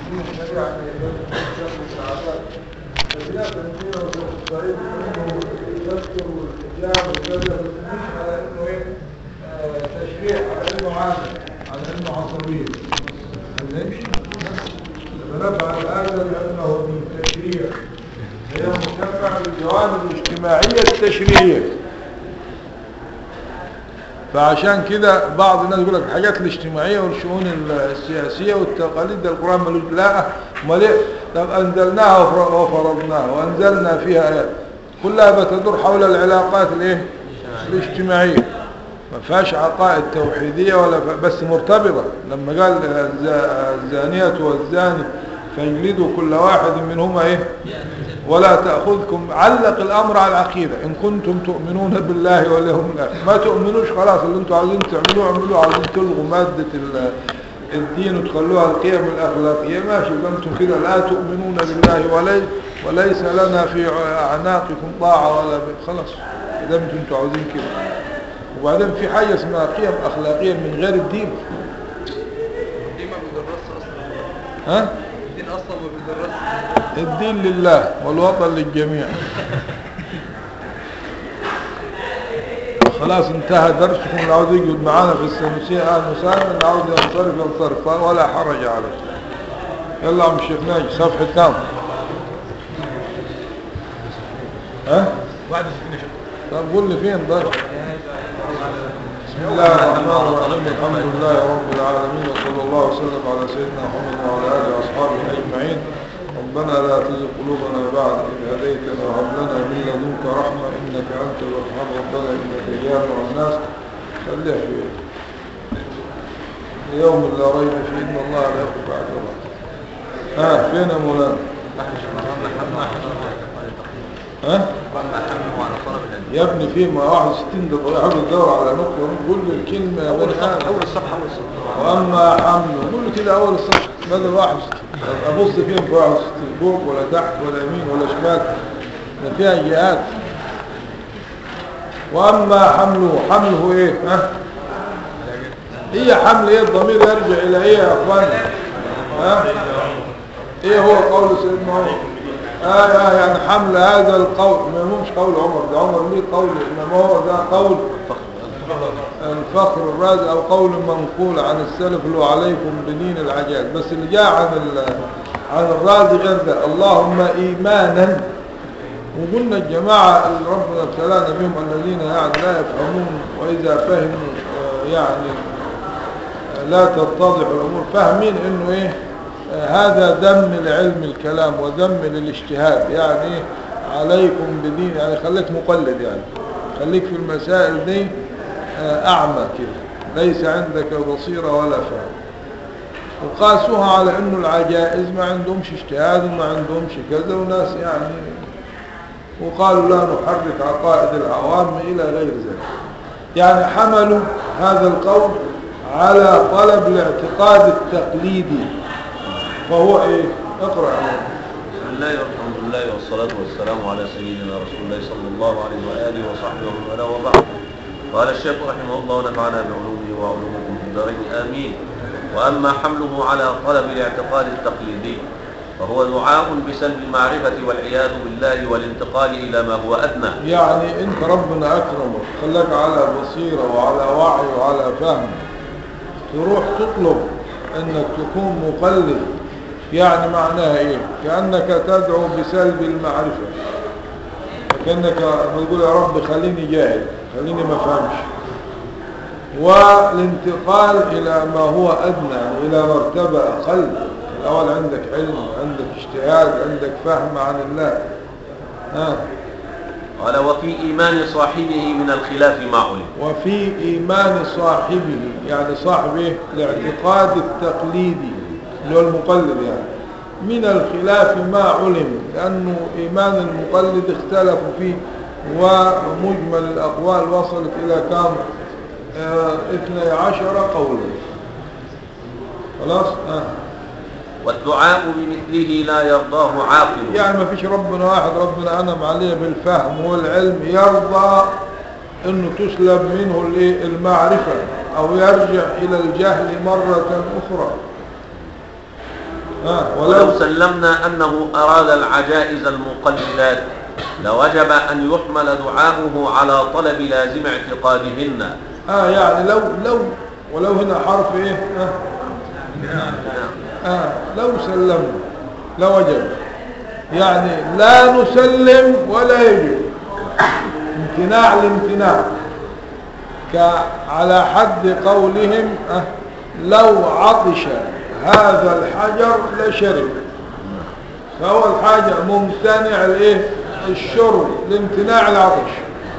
دين الشريعة فبلا تنزيل وصعيد انه يذكر والحجاب وكذا بس مش على انه ايه آه، تشريع على انه عادة على انه عصبية ليش؟ لما نفعل هذا لانه من تشريع هي متبع بالجوانب الاجتماعية التشريعية فعشان كده بعض الناس يقول لك الحاجات الاجتماعية والشؤون السياسية والتقاليد ده القرآن ملوش لا امال ايه طب انزلناها وفر- وفرضناها وانزلنا فيها ايات كلها بتدور حول العلاقات الايه الاجتماعية ما فيهاش عقائد توحيدية ولا ف... بس مرتبطة لما قال الز- الزانية والزاني فاجلدوا كل واحد منهما ايه ولا تأخذكم علق الأمر على العقيدة إن كنتم تؤمنون بالله واليوم الآخر ما تؤمنوش خلاص اللي انتوا عايزين تعملوه اعملوه عايزين تلغوا مادة ال- الدين وتخلوها القيم الأخلاقية ماشي يبقى انتم كده لا تؤمنون بالله ولي وليس لنا في أعناقكم طاعة ولا ب- خلاص إذا انتم انتوا عاوزين كده وبعدين في حاجة اسمها قيم أخلاقية من غير الدين دي ما بيدرسش اصلا ها الدين اصلا ما بيدرسش الدين لله والوطن للجميع خلاص انتهى درسكم اللي عاوز يقعد معانا في السنوسية اهلا وسهلا اللي عاوز ينصرف ينصرف ولا حرج عليه يلا يا عم الشيخ ناجي صفحة كام ها 61 يا شيخ طب قول لي فين ده بسم الله الرحمن الرحيم الحمد لله رب العالمين وصلى الله وسلم على سيدنا محمد وعلى اله واصحابه اجمعين ربنا لا تزغ قلوبنا بعد إذ هديتنا وهب لنا من لدنك رحمة إنك أنت الوهاب ربنا إنك جامع الناس خليها في يوم لا ريب فيه إن الله لا يخلف بعد الله ها فين يا مولانا ها يا ابني في ما 61 ده طريقة حاول تدور على نقطة قول لي الكلمة يا بني آدم اول الصفحه اول الصفحه واما حمله قول له كده اول الصف بدل واحد ابص فين في واحد فوق ولا تحت ولا يمين ولا شمال ده فيها جهات واما حمله حمله ايه ها هي حمل ايه الضمير يرجع الى ايه يا اخوان ها ايه هو قول سيدنا عمر آه آه يعني حمل هذا القول ما مش قول عمر ده عمر ليه قول انما هو ده قول الفخر الرازي او قول منقول عن السلف اللي هو عليكم بدين العجائز بس اللي جاء عن ال- عن الرازي غير ده اللهم ايمانا وقلنا الجماعة اللي ربنا ابتلانا بهم الذين يعني لا يفهمون واذا فهموا آه، يعني آه، لا تتضح الامور فاهمين انه ايه آه، هذا ذم لعلم الكلام وذم للاجتهاد يعني إيه؟ عليكم بدين يعني خليك مقلد يعني خليك في المسائل دي آه، أعمى كده ليس عندك بصيرة ولا فهم وقاسوها على انه العجائز ما عندهمش اجتهاد وما عندهمش كذا وناس يعني وقالوا لا نحرك عقائد العوام الى غير ذلك يعني حملوا هذا القول على طلب الاعتقاد التقليدي فهو ايه اقرأ عليه بسم الله والحمد لله والصلاة والسلام على سيدنا رسول الله صلى الله عليه وآله وصحبه ومن والاه وبعد قال الشيخ رحمه الله ونفعنا بعلومه وعلومكم في الدارين آمين وأما حمله على طلب الاعتقاد التقليدي فهو دعاء بسلب المعرفة والعياذ بالله والانتقال إلى ما هو أدنى يعني انت ربنا اكرمك خلاك على بصيرة وعلى وعي وعلى فهم تروح تطلب انك تكون مقلد يعني معناها ايه كأنك تدعو بسلب المعرفة كأنك تقول يا رب خليني جاهل خليني ما فهمش والانتقال الى ما هو ادنى يعني الى مرتبة اقل الاول عندك علم عندك اجتهاد عندك فهم عن الله ها قال وفي إيمان صاحبه من الخلاف ما علم وفي إيمان صاحبه يعني صاحبه الاعتقاد التقليدي اللي هو المقلد يعني من الخلاف ما علم لأنه إيمان المقلد اختلفوا فيه ومجمل الأقوال وصلت إلى كام آه، اثني عشر قولا خلاص آه. والدعاء بمثله لا يرضاه عاقل يعني ما فيش ربنا واحد ربنا أنم عليه بالفهم والعلم يرضى انه تسلب منه الايه المعرفة او يرجع الى الجهل مرة اخرى ها ولو ولو سلمنا أنه أراد العجائز المقلدات لوجب أن يحمل دعاؤه على طلب لازم اعتقادهن اه يعني لو لو ولو هنا حرف ايه آه. آه لو سلمنا لوجب يعني لا نسلم ولا يجب امتناع الامتناع ك- على حد قولهم آه لو عطش هذا الحجر لشرب فأول حاجة ممتنع الايه الشرب لامتناع العطش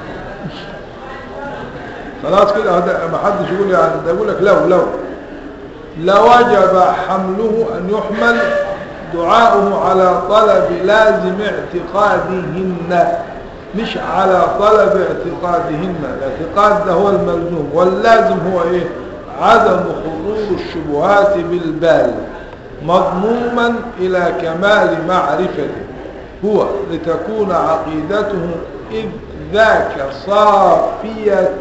خلاص كده هذا ما حدش يقول يعني ده يقول لك لو لو لوجب حمله أن يحمل دعاؤه على طلب لازم اعتقادهن مش على طلب اعتقادهن الاعتقاد ده هو الملزوم واللازم هو ايه عدم خطور الشبهات بالبال مضموما إلى كمال معرفته هو لتكون عقيدته إذ ذاك صافية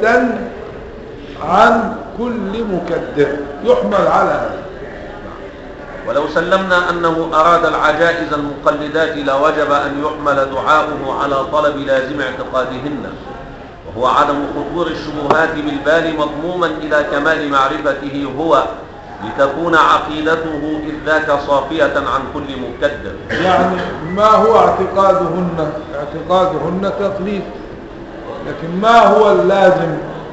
عن كل مكدر يحمل على هذا ولو سلمنا أنه أراد العجائز المقلدات لوجب أن يحمل دعاؤه على طلب لازم اعتقادهن وهو عدم خطور الشبهات بالبال مضموما إلى كمال معرفته هو لتكون عقيدته إذ ذاك صافية عن كل مكدر يعني ما هو اعتقادهن اعتقادهن تقليد لكن ما هو اللازم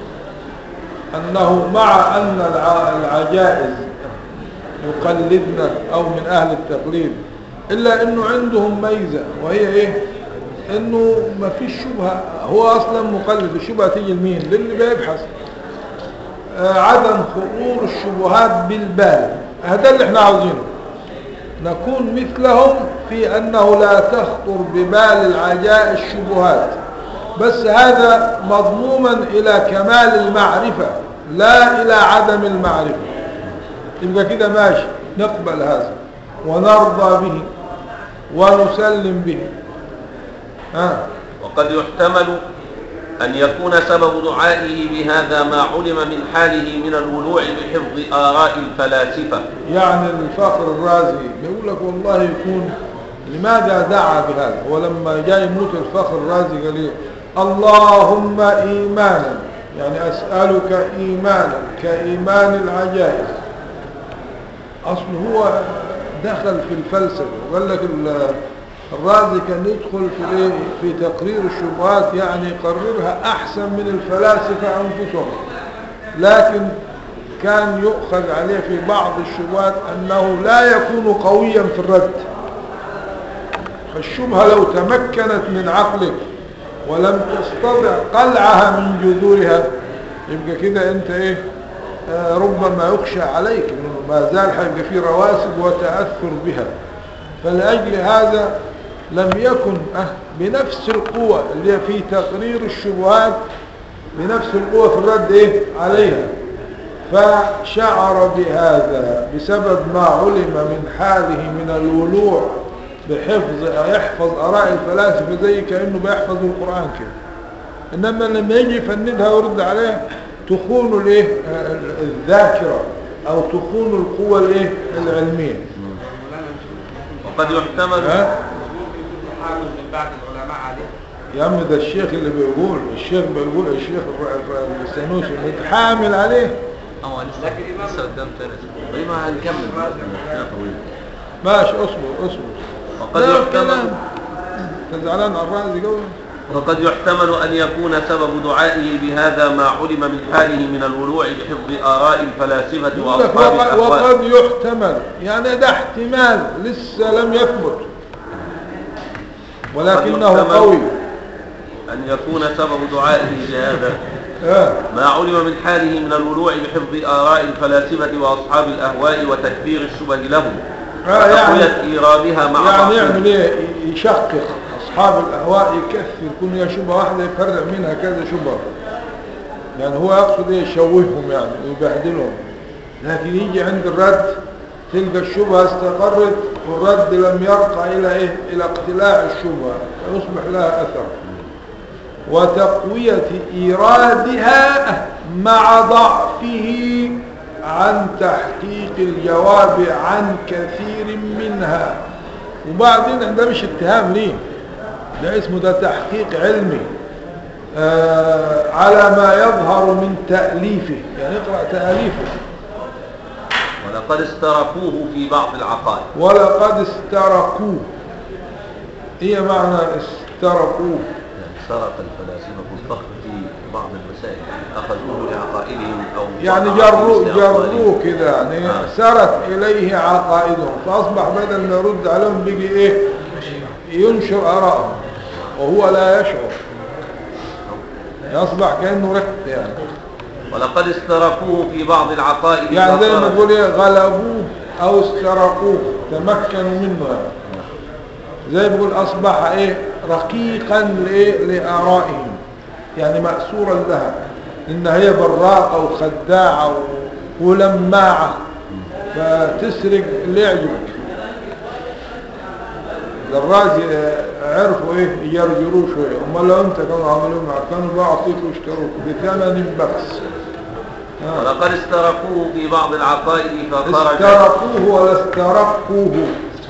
أنه مع أن الع- العجائز يقلدن أو من أهل التقليد إلا أنه عندهم ميزة وهي إيه أنه ما فيش شبهة هو أصلا مقلد الشبهة تيجي لمين للي بيبحث آه، عدم خطور الشبهات بالبال هذا اللي احنا عاوزينه نكون مثلهم في أنه لا تخطر ببال العجائز الشبهات بس هذا مضموما إلى كمال المعرفة لا إلى عدم المعرفة يبقى كده ماشي نقبل هذا ونرضى به ونسلم به ها وقد يحتمل أن يكون سبب دعائه بهذا ما علم من حاله من الولوع بحفظ آراء الفلاسفة يعني الفخر الرازي بيقول لك والله يكون لماذا دعا بهذا ولما جاي يموت الفخر الرازي قال ايه اللهم ايمانا يعني اسالك ايمانا كايمان العجائز اصل هو دخل في الفلسفه وقال لك ال- الرازي كان يدخل في الايه في تقرير الشبهات يعني يقررها احسن من الفلاسفه انفسهم لكن كان يؤخذ عليه في بعض الشبهات أنه لا يكون قويا في الرد فالشبهة لو تمكنت من عقلك ولم تستطع قلعها من جذورها يبقى كده انت ايه آه ربما يخشى عليك إنه ما زال هيبقى في رواسب وتأثر بها فلأجل هذا لم يكن أه بنفس القوة اللي هي في تقرير الشبهات بنفس القوة في الرد ايه عليها فشعر بهذا بسبب ما علم من حاله من الولوع بحفظ يحفظ آراء الفلاسفة زي كأنه بيحفظ القرآن كده إنما لما يجي يفندها ويرد عليها تخون الايه آه، الذاكرة أو تخون القوة الايه العلمية وقد يحتمل ها حامل من بعد العلماء عليه يا عم ده الشيخ اللي بيقول الشيخ بيقول الشيخ الر- الر- السنوسي متحامل عليه اه لسه لسه قدام ثلاث طيب ما هنكمل بقى. طويل. ماشي اصبر اصبر وقد لا يحتمل كلام. انت زعلان على الرأي قوي وقد يحتمل أن يكون سبب دعائه بهذا ما علم من حاله من الولوع بحفظ آراء الفلاسفة يقول لك وأصحاب وقد, الأهواء وقد يحتمل يعني ده احتمال لسه لم يثبت ولكنه يحتمل. قوي أن يكون سبب دعائه بهذا آه. ما علم من حاله من الولوع بحفظ آراء الفلاسفة وأصحاب الأهواء وتكثير الشبه لهم آه، يعني- وتقوية إيرادها مع يعني بعضهم. يعمل ايه يشقق اصحاب الاهواء يكثر يكون هي شبهه واحده يفرع منها كذا شبهه يعني هو يقصد ايه يشوههم يعني ويبهدلهم لكن يجي عند الرد تلقى الشبهه استقرت والرد لم يرقى الى ايه الى اقتلاع الشبهه فيصبح لها اثر وتقويه ايرادها مع ضعفه عن تحقيق الجواب عن كثير منها وبعدين ده مش اتهام ليه ده اسمه ده تحقيق علمي آه على ما يظهر من تأليفه يعني اقرأ تأليفه ولقد استركوه في بعض العقائد ولقد استرقوه ايه معنى استرقوه يعني سرق الفلاسفة الفخر في بعض المسائل أخذوه لعقائدهم أو يعني بعض جروه عقائد لأقوالهم. جروه كده يعني آه. سرت إليه عقائدهم فأصبح بدل ما يرد عليهم بيجي إيه ينشر آرائهم وهو لا يشعر يصبح كأنه ركب يعني ولقد استركوه في بعض العقائد يعني زي ما فصارت- تقول إيه غلبوه أو استرقوه تمكنوا منه يعني زي ما بيقول أصبح إيه رقيقا لإيه لآرائهم يعني مأسورا لها إن هي براقة وخداعة و- ولماعة فتسرق اللي يعجبك الرازي عرفوا ايه يجرجروه شوية امال لو انت كانوا عملوا معك كانوا بيعطيك ويشتروك بثمن بخس آه. ولقد استركوه في بعض العقائد فخرج استرقوه ولا استرقوه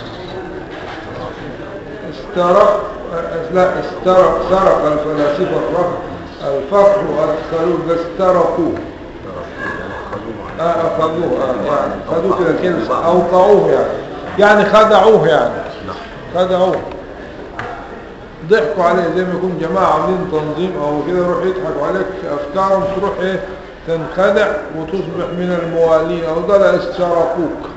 استرق لا استرق سرق الفلاسفة الرفض الفخر وادخلوه ده استرقوه آه أخذوه آه يعني خذوه كده كلمة أوقعوه يعني يعني خدعوه يعني خدعوه ضحكوا عليه زي ما يكون جماعة عاملين تنظيم أو كده يروح يضحكوا عليك في أفكارهم تروح إيه تنخدع وتصبح من الموالين أو ده لا استرقوك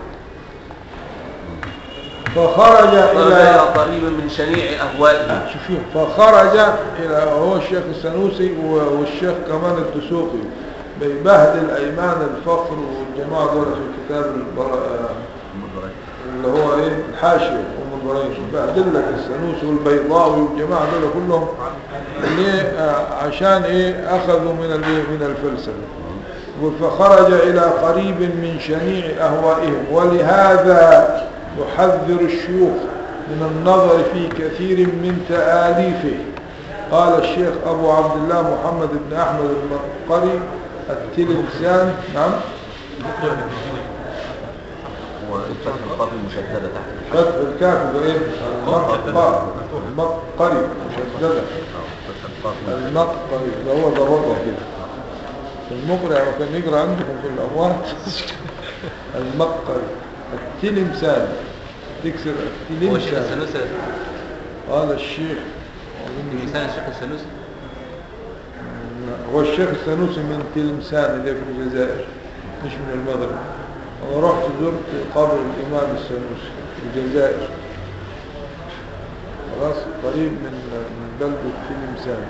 فخرج خرج إلى إلى قريب من شنيع أهوائهم شوفين فخرج إلى هو الشيخ السنوسي و- والشيخ كمان الدسوقي بيبهدل أيمان الفخر والجماعة دول في كتاب البر... اللي هو ايه الحاشية ام البرايش بهدل لك السنوسي والبيضاوي والجماعة دول كلهم ليه آه، عشان ايه اخذوا من الايه من الفلسفة فخرج الى قريب من شنيع اهوائهم ولهذا يحذر الشيوخ من النظر في كثير من تآليفه قال الشيخ ابو عبد الله محمد بن احمد المقري التلمسان نعم وفتح القاف المشددة تحت فتح الكاف وايه المقري المقري مشددة آه، فتح القاف المشددة. المقري ده هو ضبطها كده المقري لما كان يقرا عندكم في الاموات المقري التلمسان تكسر هو الشيخ التلمسان السنوسي هذا الشيخ أظن لسان الشيخ السنوسي هو الشيخ السنوسي من تلمسان اللي في الجزائر مش من المغرب أنا رحت زرت قبر الإمام السنوسي في الجزائر خلاص قريب من من بلدة تلمسان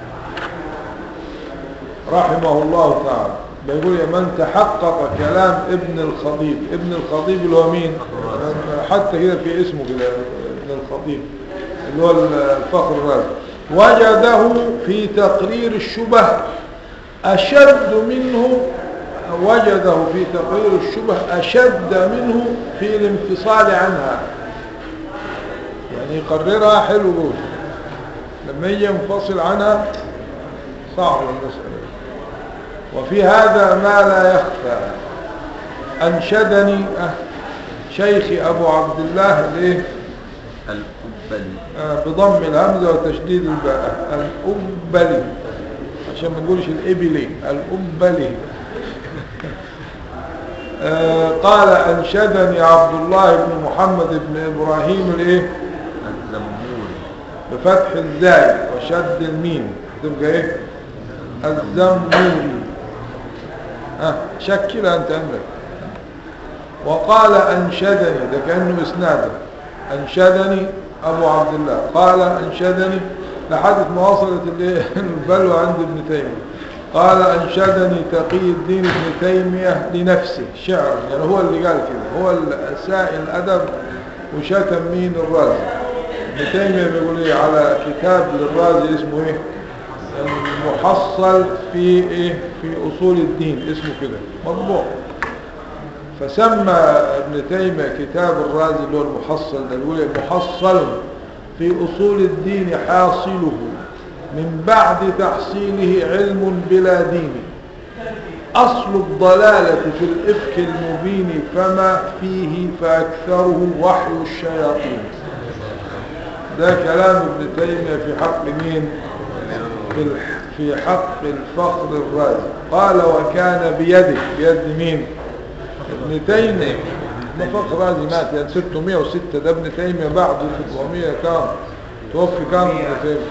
رحمه الله تعالى بيقول يا من تحقق كلام ابن الخطيب ابن الخطيب اللي هو مين حتى كده في اسمه كده ابن الخطيب اللي هو الفخر الرازي وجده في تقرير الشبه أشد منه وجده في تقرير الشبه أشد منه في الانفصال عنها يعني يقررها حلو جوز لما يجي ينفصل عنها صعب المسألة وفي هذا ما لا يخفى أنشدني أه شيخي أبو عبد الله ليه الأبل آه، بضم الهمزة وتشديد الباء الأبلي عشان ما نقولش الإبلي الأبلي آه، قال أنشدني عبد الله بن محمد بن إبراهيم الإيه الزموري بفتح الزاي وشد الميم تبقى إيه الزموري ها شكلها أنت عندك وقال أنشدني ده كأنه إسناده أنشدني أبو عبد الله قال أنشدني لحد ما وصلت ال- البلوى عند ابن تيمية قال أنشدني تقي الدين ابن تيمية لنفسه شعرا يعني هو اللي قال كده هو السائل الأدب وشتم مين الرازي ابن تيمية بيقول إيه على كتاب للرازي اسمه إيه المحصل في إيه في أصول الدين اسمه كده مطبوع فسمى ابن تيمية كتاب الرازي اللي هو المحصل ده بيقول محصل في أصول الدين حاصله من بعد تحصيله علم بلا دين أصل الضلالة في الإفك المبين فما فيه فأكثره وحي الشياطين ده كلام ابن تيمية في حق مين في الح- في حق الفخر الرازي قال وكان بيده بيد مين ابن تيمية ده فخر رازي مات يعني 606 ده ابن تيمية بعده 700 كام توفي كام ابن تيمية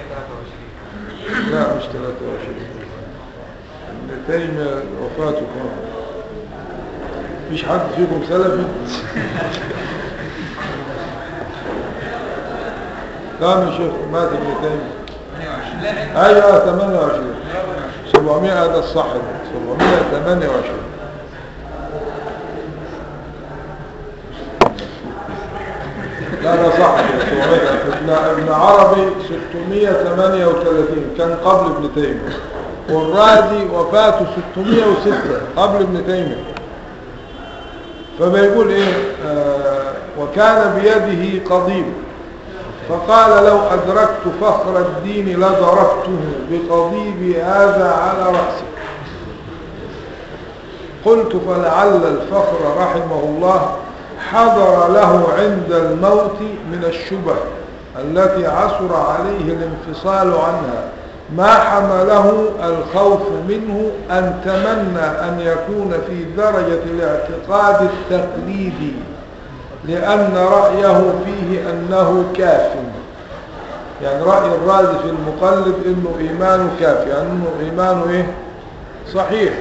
لا مش 23 ابن تيمية وفاته كام مفيش حد فيكم سلفي كام يا شيخ مات ابن تيمية ايوه 28 700 هذا الصح ده 728 لا ده صح كده 700 لا ابن عربي 638 كان قبل ابن تيمية والرازي وفاته 606 قبل ابن تيمية فبيقول ايه آه وكان بيده قضيب فقال لو أدركت فخر الدين لضربته بقضيب هذا على رأسه قلت فلعل الفخر رحمه الله حضر له عند الموت من الشبه التي عسر عليه الانفصال عنها ما حمله الخوف منه أن تمنى أن يكون في درجة الاعتقاد التقليدي لأن رأيه فيه أنه كاف يعني رأي الرازي في المقلد إنه إيمانه كاف يعني إنه إيمانه إيه صحيح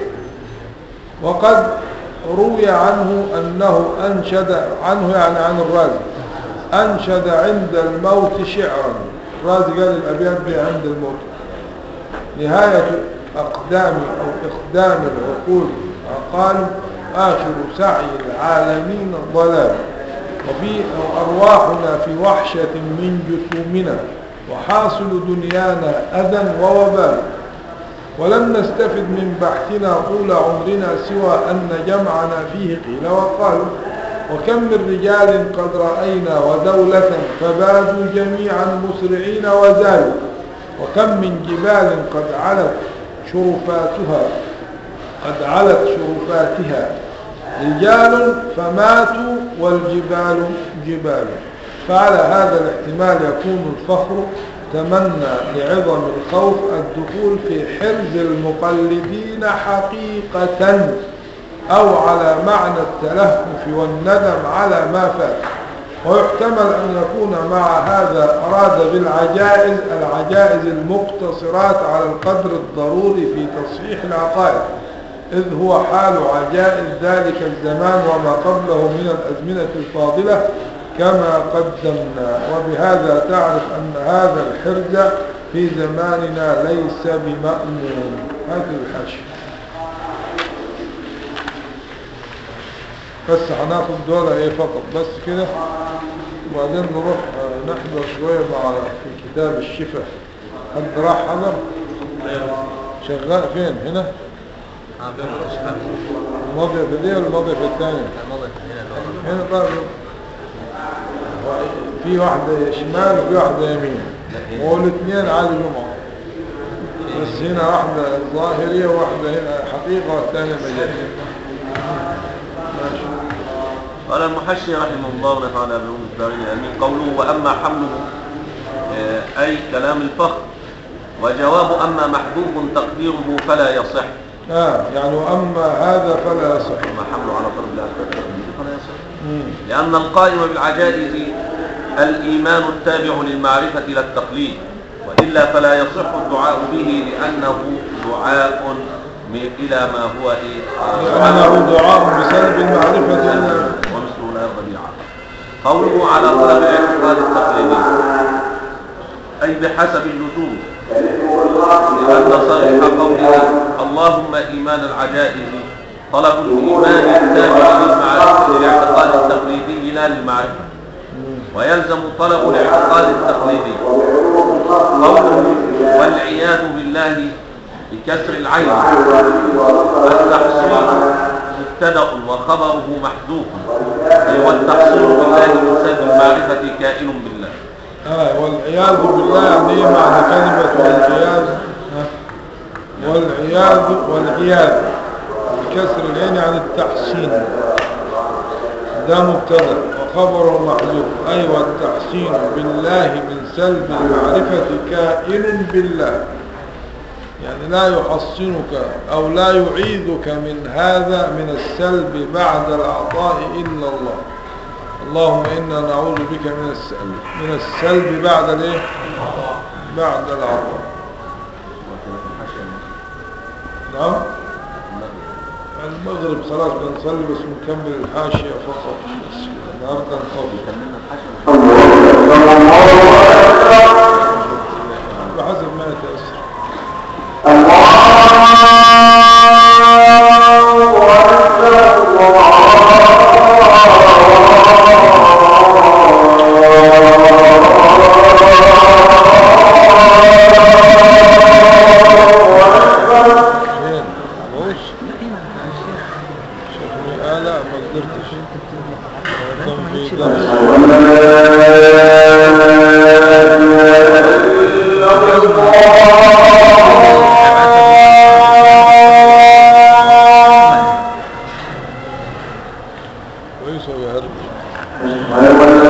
وقد روي عنه أنه أنشد عنه يعني عن الرازي أنشد عند الموت شعرا الرازي قال الأبيات دي عند الموت نهاية أقدام أو إقدام العقول قالوا آخر سعي العالمين ضلال وفي أرواحنا في وحشة من جسومنا وحاصل دنيانا أذى ووبال ولم نستفد من بحثنا طول عمرنا سوى أن جمعنا فيه قيل وقالوا وكم من رجال قد رأينا ودولة فبادوا جميعا مسرعين وزالوا وكم من جبال قد علت شرفاتها قد علت شرفاتها رجال فماتوا والجبال جبال فعلى هذا الاحتمال يكون الفخر تمنى لعظم الخوف الدخول في حرز المقلدين حقيقة أو على معنى التلهف والندم على ما فات ويحتمل أن يكون مع هذا أراد بالعجائز العجائز المقتصرات على القدر الضروري في تصحيح العقائد إذ هو حال عجائز ذلك الزمان وما قبله من الأزمنة الفاضلة كما قدمنا وبهذا تعرف أن هذا الحرز في زماننا ليس بمأمون هذه الحشر بس هناخد دولة ايه فقط بس كده وبعدين نروح آه، نحضر شوية مع في كتاب الشفا حد راح حضر شغال فين هنا اه بيقول الشباب الماضي في دي ولا الماضي في الثاني الموضوع هنا اللي هو هنا طيب في واحدة شمال وفي واحدة يمين والاثنين على جمعة بس هنا واحدة ظاهرية وواحدة هنا حقيقة والثانية مجازية ماشي قال المحشي رحمه الله ونفعنا بعلوم الدارين امين قوله واما حمله آه، اي كلام الفخر وجواب اما محذوف تقديره فلا يصح آه يعني وأما هذا فلا يصح اما حمله على طلب الاعتقاد فلا يصح مم. لان القائم بالعجائز الايمان التابع للمعرفه لا التقليد والا فلا يصح الدعاء به لانه دعاء م- الى ما هو ايه لأنه دعاء بسبب المعرفة ومثله لا يرضى بالعقل قوله على طلب الاعتقاد التقليدي أي بحسب اللزوم لأن صريح قوله اللهم إيمان العجائز طلب الإيمان التابع للمعرفة للاعتقاد التقليدي لا للمعرفة ويلزم طلب الاعتقاد التقليدي قوله والعياذ بالله بكسر العين التحصيل مبتدا وخبره محذوف أي والتحصيل بالله من سبب المعرفة كائن بالله آه والعياذ بالله يعني إيه معنى كلمة والعياذ آه. والعياذ والعياذ بكسر العين عن التحسين ده مبتدا وخبر محذوف ايوه التحسين بالله من سلب المعرفة كائن بالله يعني لا يحصنك او لا يعيذك من هذا من السلب بعد العطاء الا الله اللهم انا نعوذ بك من السلب من السلب بعد الايه بعد العطاء نعم المغرب خلاص بنصلي بس نكمل الحاشية فقط بس النهارده نطول بحسب ما يتأثر فين؟ بص شوفني آه لا ما قدرتش كان في درس كويس هو يهرب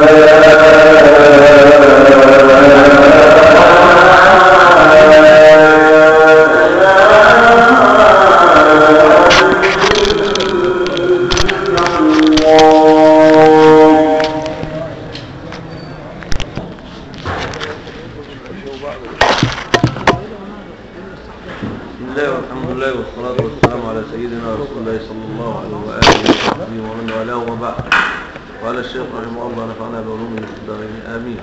بسم الله والحمد لله والصلاة والسلام على سيدنا رسول الله صلى الله عليه وآله وصحبه ومن والاه وبعد قال الشيخ رحمه الله نفعنا بعلومه في الدارين آمين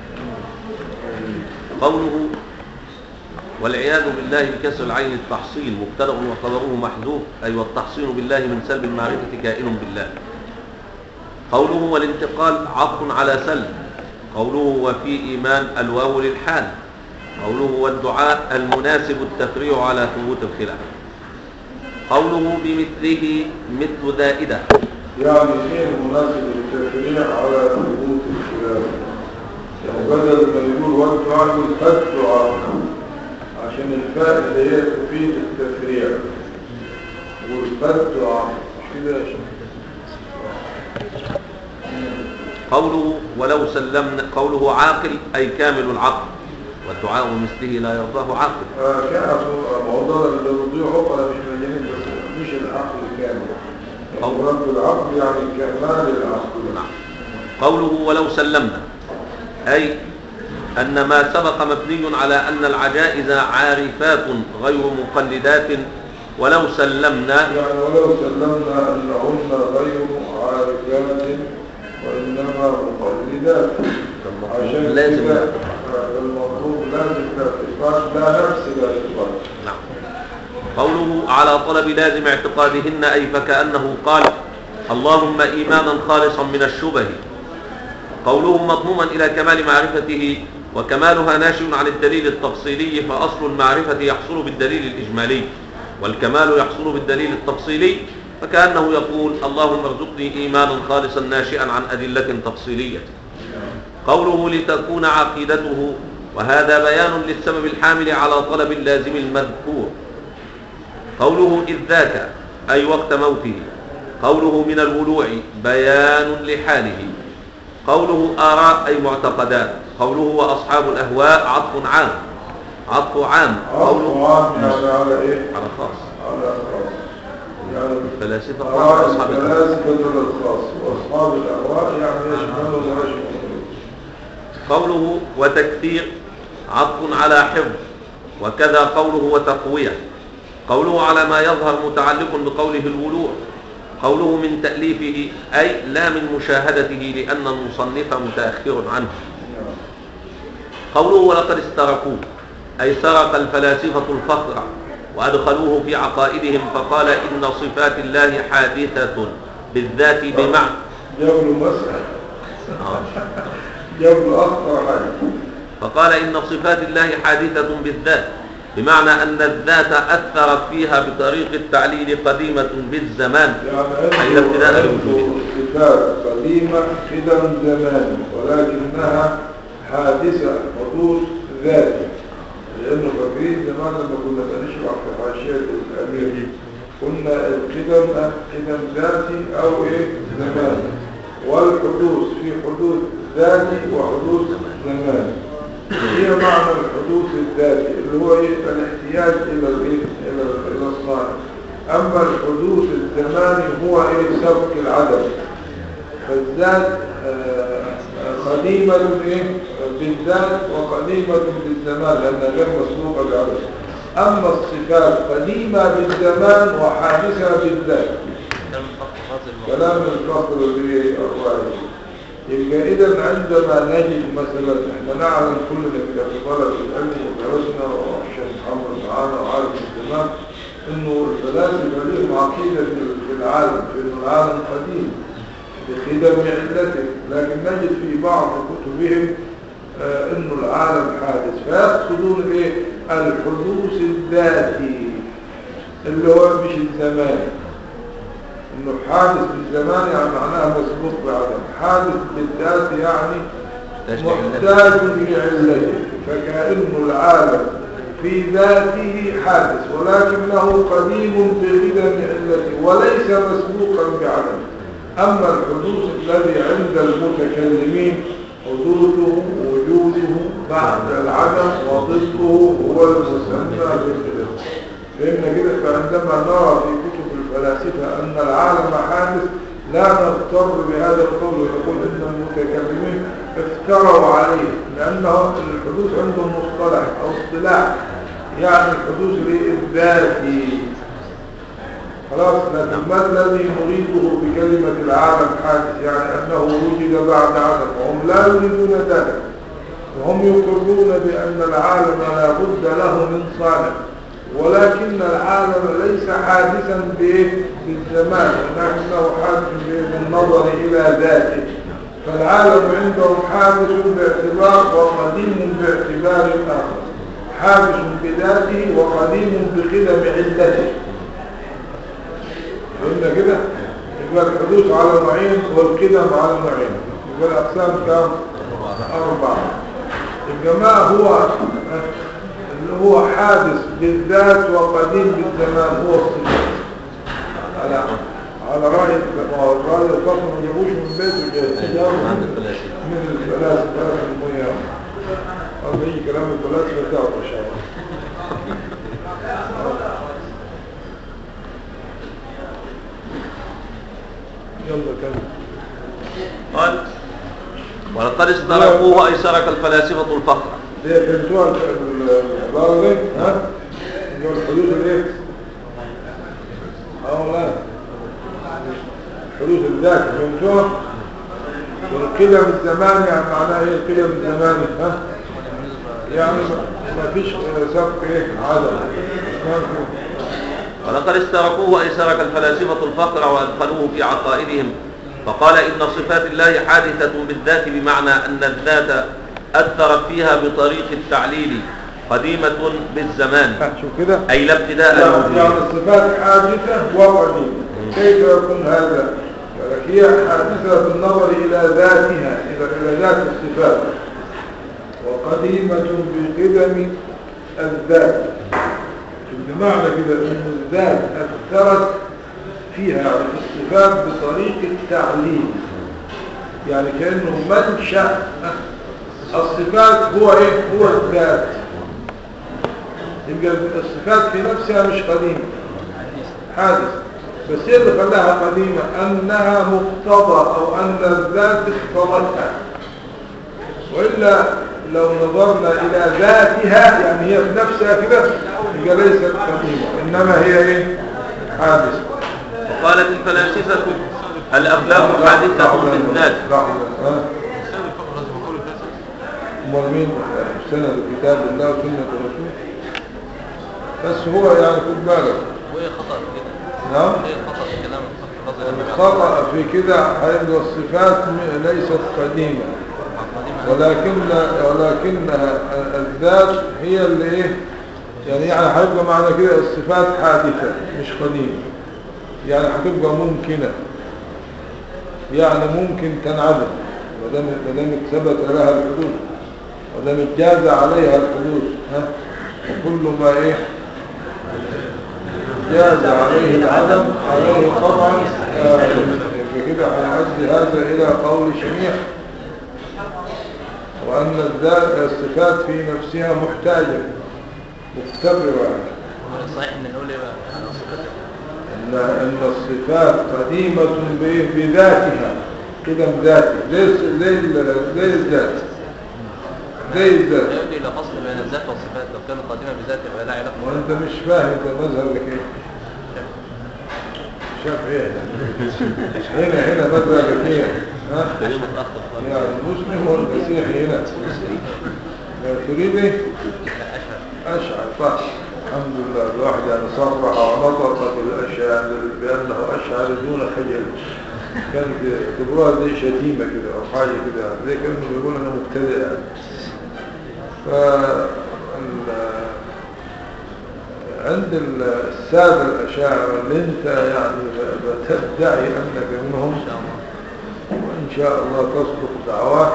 قوله والعياذ بالله بكسر العين التحصيل مبتدأ وخبره محذوف أي والتحصين بالله من سلب المعرفة كائن بالله قوله والانتقال عطف على سلب قوله وفي إيمان الواو للحال قوله والدعاء المناسب التفريع على ثبوت الخلاف قوله بمثله مثل زائدة يعني ايه مناسب التفريع على ثبوت الخلاف يعني بدل ما يقول والدعاء يقول الدعاء عشان الفاء اللي هي تفيد التفريع والدعاء كده يا شيخ قوله ولو سلمنا قوله عاقل أي كامل العقل والدعاء مثله لا يرضاه عاقل آه، كان موضوع اللي بيضيعه انا مش مجانين بس مش العقل الكامل أو- مراد العقل يعني كمال العقل نعم قوله ولو سلمنا أي أن ما سبق مبني على أن العجائز عارفات غير مقلدات ولو سلمنا يعني ولو سلمنا أنهن غير عارفات وإنما مقلدات عشان لازم كده لا. آه، المطلوب لازم الاعتقاد لا نفس الاعتقاد نعم قوله على طلب لازم اعتقادهن أي فكأنه قال اللهم إيمانا خالصا من الشبه قوله مضموما إلى كمال معرفته وكمالها ناشئ عن الدليل التفصيلي فأصل المعرفة يحصل بالدليل الإجمالي والكمال يحصل بالدليل التفصيلي فكأنه يقول اللهم ارزقني إيمانا خالصا ناشئا عن أدلة تفصيلية قوله لتكون عقيدته وهذا بيان للسبب الحامل على طلب اللازم المذكور قوله إذ ذاك أي وقت موته قوله من الولوع بيان لحاله قوله آراء أي معتقدات قوله وأصحاب الأهواء عطف عام عطف عام قوله عام يعني على إيه؟ على خاص على خاص يعني الفلاسفة قالوا أصحاب الأهواء الثلاث بدل الخاص وأصحاب الأهواء يعني يشملوا الرجل قوله وتكثير عطف على حفظ وكذا قوله وتقوية قوله على ما يظهر متعلق بقوله الولوع قوله من تأليفه أي لا من مشاهدته لأن المصنف متأخر عنه قوله ولقد استركوه أي سرق الفلاسفة الفخر وأدخلوه في عقائدهم فقال إن صفات الله حادثة بالذات بمعنى جاب له مسألة آه. جاب له أخطر حاجة فقال إن صفات الله حادثة بالذات بمعنى أن الذات أثرت فيها بطريق التعليل قديمة بالزمان يعني أي ابتداء عنده الوجود. صفات قديمة قدم زمان ولكنها حادثة حدوث ذاتي لأنه فاكرين زمان لما كنا بنشرح في حاشية الأمير قلنا القدم قدم ذاتي او ايه زماني والحدوث في حدوث ذاتي وحدوث زماني هي معنى الحدوث الذاتي اللي هو ايه الاحتياج الى الايه الى الى الصانع اما الحدوث الزماني هو ايه سبق العدم فالذات آه، آه، قديمة ايه بالذات وقديمة بالزمان لأنها غير مسبوقة بعدم أما الصفات قديمة بالزمان وحادثة بالذات كلام فقط فاضل الموضوع. كلام الفقر اللي الرأي يبقى إذا عندما نجد مثلا احنا نعلم كلنا كده في طلب العلم ودرسنا والشيخ محمد معانا وعارف الزمان انه الفلاسفه لهم عقيده في- في العالم في انه العالم قديم بخدم علته لكن نجد في بعض كتبهم آه انه العالم حادث فيقصدون ايه الحدوث الذاتي اللي هو مش الزمان انه حادث بالزمان يعني معناها مسبوق بعدم حادث بالذات يعني محتاج لعلته فكأنه العالم في ذاته حادث ولكنه قديم بغدم علته وليس مسبوقا بعدم أما الحدوث الذي عند المتكلمين حدوثه وجوده بعد العدم وضده هو المسمى بالخلاف فإن كده فعندما نرى في كتب الفلاسفة أن العالم حادث لا نضطر بهذا القول ونقول إن المتكلمين افتروا عليه لأنه الحدوث عندهم مصطلح أو اصطلاح يعني الحدوث الذاتي خلاص لكن ما الذي نريده بكلمة العالم حادث يعني أنه وجد بعد عدم وهم لا يريدون ذلك وهم يقرون بأن العالم لا بد له من صانع ولكن العالم ليس حادثا بإيه؟ بالزمان ولكنه حادث بإيه؟ بالنظر إلى ذاته فالعالم عندهم حادث باعتبار وقديم باعتبار آخر حادث بذاته وقديم بقدم علته قلنا كده يبقى الحدوث على نوعين والقدم على نوعين يبقى الأقسام كام؟ أربعة يبقى ما هو اللي هو حادث بالذات وقديم بالزمان هو الصفات على على رأي الرأي الفقر ما جابوش من بيته جاي عند الفلاسفة من الفلاسفة المياه هذا يجي كلام الفلاسفة تعرف إن شاء الله يلا كمل قال ولقد استرقوه أيسرك الفلاسفة الفقر دي فهمتوها العبارة دي ها؟ اللي هو الحدوث الايه؟ اه لا حدوث الذات فهمتوها؟ والقدم الزماني يعني معناها ايه القدم الزماني ها؟ يعني ما- ما فيش سبق ايه عدم ما في- ولقد استرقوه أيسرك الفلاسفة الفقر وأدخلوه في عقائدهم فقال إن صفات الله حادثة بالذات بمعنى أن الذات أثرت فيها بطريق التعليل قديمة بالزمان ها، شوف كده أي لا ابتداء يعني له يعني فيه. الصفات حادثة وقديمة كيف يكون هذا؟ ولك هي حادثة بالنظر إلى ذاتها إلى إلى ذات الصفات وقديمة بقدم الذات بمعنى كده أن الذات أثرت فيها يعني في الصفات بطريق التعليل يعني كأنه منشأ الصفات هو إيه؟ هو الذات يبقى الصفات في نفسها مش قديمة حادث بس هي اللي خلاها قديمة أنها مقتضى أو أن الذات اقتضتها وإلا لو نظرنا إلى ذاتها يعني هي في نفسها كده يبقى ليست قديمة إنما هي إيه حادثة وقالت الفلاسفة الأخلاق حادثة بالذات لحظة ها أمال مين سنة كتاب الله وسنة الرسول بس هو يعني خد بالك وهي خطأ في كده نعم وهي خطأ في كلام الفقر رضي الله عنه الخطأ في كده هيبقى الصفات م- ليست قديمة ولكن ولكنها الذات هي اللي ايه يعني يعني هيبقى معنى كده الصفات حادثة مش قديمة يعني هتبقى ممكنة يعني ممكن تنعدم ما دام ما دام ثبت لها الحدوث ما دام جاز عليها الحدوث ها وكل ما ايه جاز عليه العدم عليه طبعا آه، كده هنعدي هذا إلى قول شنيع وأن الذات الصفات في نفسها محتاجة مختبرة هو الصحيح ان نقول ايه بقى أنا صفات أن أن الصفات قديمة ب- بذاتها قدم ذاتي زي الس- زي ال- زي الذات زي الذات لا يؤدي الى فصل بين الذات والصفات لو كانت قادمه بذاته يبقى لا علاقه وأنت مش فاهم ده مذهبك إيه شافعي هنا هنا مذهبك إيه ها كلمه متاخر خالص يعني المسلم والمسيحي هنا تريد إيه لا اشهر أشعر صح الحمد لله الواحد يعني صرح ونطق بالأشعر بأنه أشعر دون خجل كان يعتبروها زي شتيمة كده أو حاجة كده زي كأنه بيقول أنا مبتدئ يعني ف ال- عند ال- السادة الأشاعرة اللي أنت يعني بتدعي أنك منهم ان شاء الله وإن شاء الله تصدق دعواك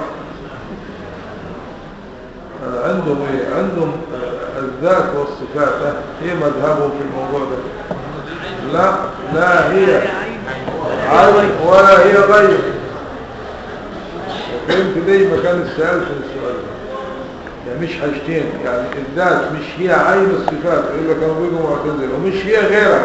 آه، عندهم إيه؟ عندهم آه، الذات والصفات آه، ايه مذهبهم في الموضوع ده لا لا هي عين ولا هي غير فهمت ليه ما كان السؤال في السؤال ده يعني مش حاجتين يعني الذات مش هي عين الصفات إلا كانوا بيقوا معتزلة ومش هي غيرها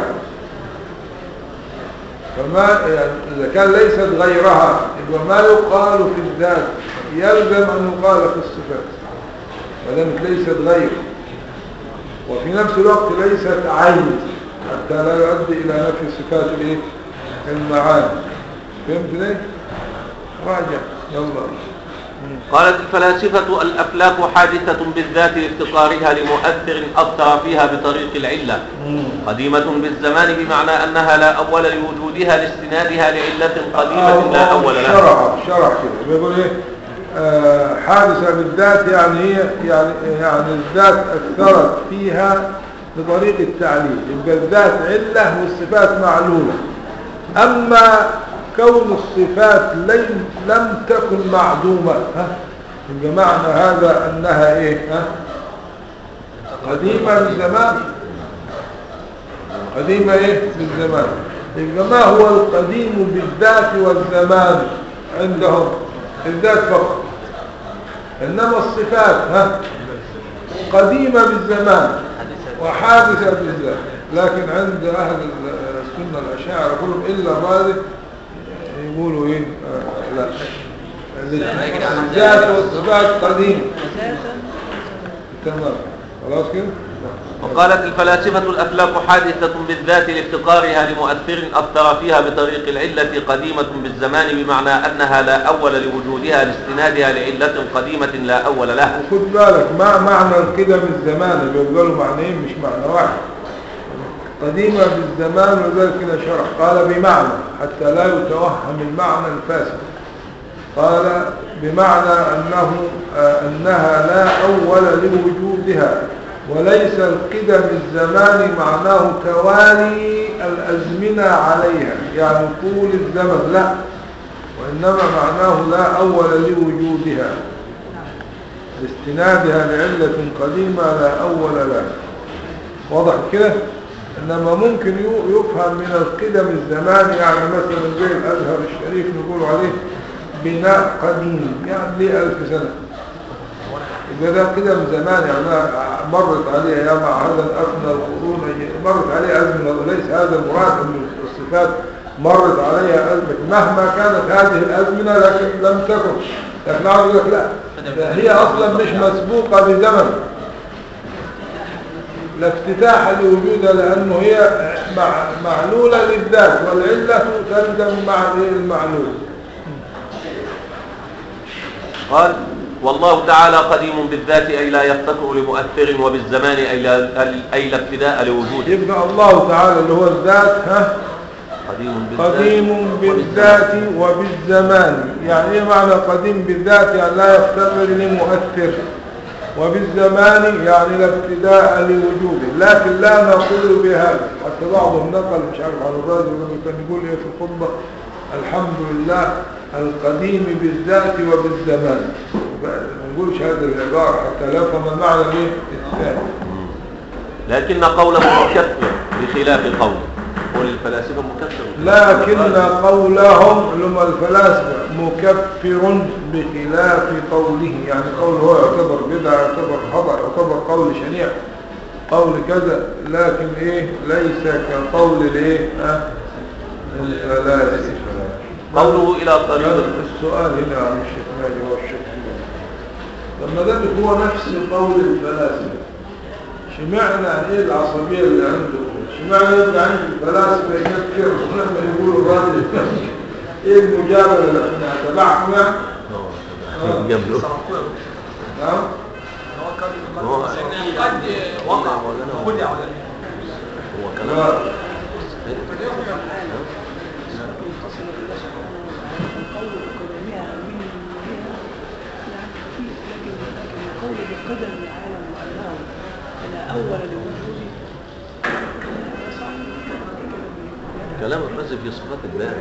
فما يعني إذا كان ليست غيرها يبقى ما يقال في الذات يلزم أن يقال في الصفات ما دامت ليست غير وفي نفس الوقت ليست عين حتى لا يؤدي إلى نفي صفات الإيه؟ المعاني فهمت ليه؟ راجع يلا قالت الفلاسفة الأفلاك حادثة بالذات لافتقارها لمؤثر أثر فيها بطريق العلة قديمة بالزمان بمعنى أنها لا أول لوجودها لاستنادها لعلة قديمة لا أول لها شرح شرح كده بيقول ايه آه حادثة بالذات يعني هي يعني يعني الذات أثرت فيها بطريق التعليل يبقى الذات علة والصفات معلولة أما كون الصفات لم, لم تكن معدومة ها يبقى معنى هذا أنها إيه ها قديمة بالزمان قديمة إيه بالزمان يبقى ما هو القديم بالذات والزمان عندهم الذات فقط إنما الصفات ها قديمة بالزمان وحادثة بالذات لكن عند أهل السنة الأشاعرة كلهم إلا الرازي يقولوا إيه آه لا الذات والصفات قديمة تمام خلاص كده وقالت الفلاسفة الأفلاك حادثة بالذات لافتقارها لمؤثر أثر فيها بطريق العلة قديمة بالزمان بمعنى أنها لا أول لوجودها لاستنادها لعلة قديمة لا أول لها وخد بالك ما معنى كده بالزمان اللي بيقولوا معنيين مش معنى واحد قديمة بالزمان وذلك كده شرح قال بمعنى حتى لا يتوهم المعنى الفاسد قال بمعنى أنه آه أنها لا أول لوجودها وليس القدم الزمان معناه توالي الأزمنة عليها يعني طول الزمن لا وإنما معناه لا أول لوجودها لاستنادها لعلة قديمة لا أول لها واضح كده إنما ممكن يفهم من القدم الزمان يعني مثلا زي الأزهر الشريف نقول عليه بناء قديم يعني ليه ألف سنة إذا ده قدم زمان يعني مرت عليه يا مع هذا الأفنى القرون مرت عليه أزمنة وليس هذا المراد من الصفات مرت عليها أزمنة مهما كانت هذه الأزمنة لكن لم تكن لكن عاوز يقول لك لا هي أصلا مش مسبوقة بزمن لا افتتاح لوجودها لأنه هي معلولة للذات والعلة تلزم مع المعلول قال والله تعالى قديم بالذات أي لا يفتقر لمؤثر وبالزمان أي لا, أي لا ابتداء لوجوده يبقى الله تعالى اللي هو الذات ها قديم بالذات قديم بالذات وبالزمان يعني ايه معنى قديم بالذات يعني لا يفتقر لمؤثر وبالزمان يعني لا ابتداء لوجوده لكن لا نقول بهذا حتى بعضهم نقل مش عارف على الراجل كان يقول ايه في الخطبة الحمد لله القديم بالذات وبالزمان ما نقولش هذا العبارة حتى لا يفهم المعنى ايه الثاني لكن قوله مكفر بخلاف قوله قول الفلاسفة مكفر لكن قولهم لما الفلاسفة مكفر بخلاف قوله يعني قوله هو يعتبر بدعة يعتبر خطأ يعتبر قول شنيع قول كذا لكن ايه ليس كقول الايه ها؟ الفلاسفة قوله إلى هذا طريق السؤال هنا عن الشيخ ماجد والشيخ لما ذلك هو نفس قول الفلاسفة شمعنا عن ايه العصبية اللي عنده شمعنا يبقى عند الفلاسفة يفكر ولما يقولوا الراجل يفكر. ايه المجابلة اللي احنا تبعكم يعني جبله نعم هو قد وقع خدع ولا هو كلام لا. قول القدماء من المنهية يعني خفيف لكن لكن القول بقدر العالم وأنه لا أول لوجوده صعب كلام الرازي في صفات الله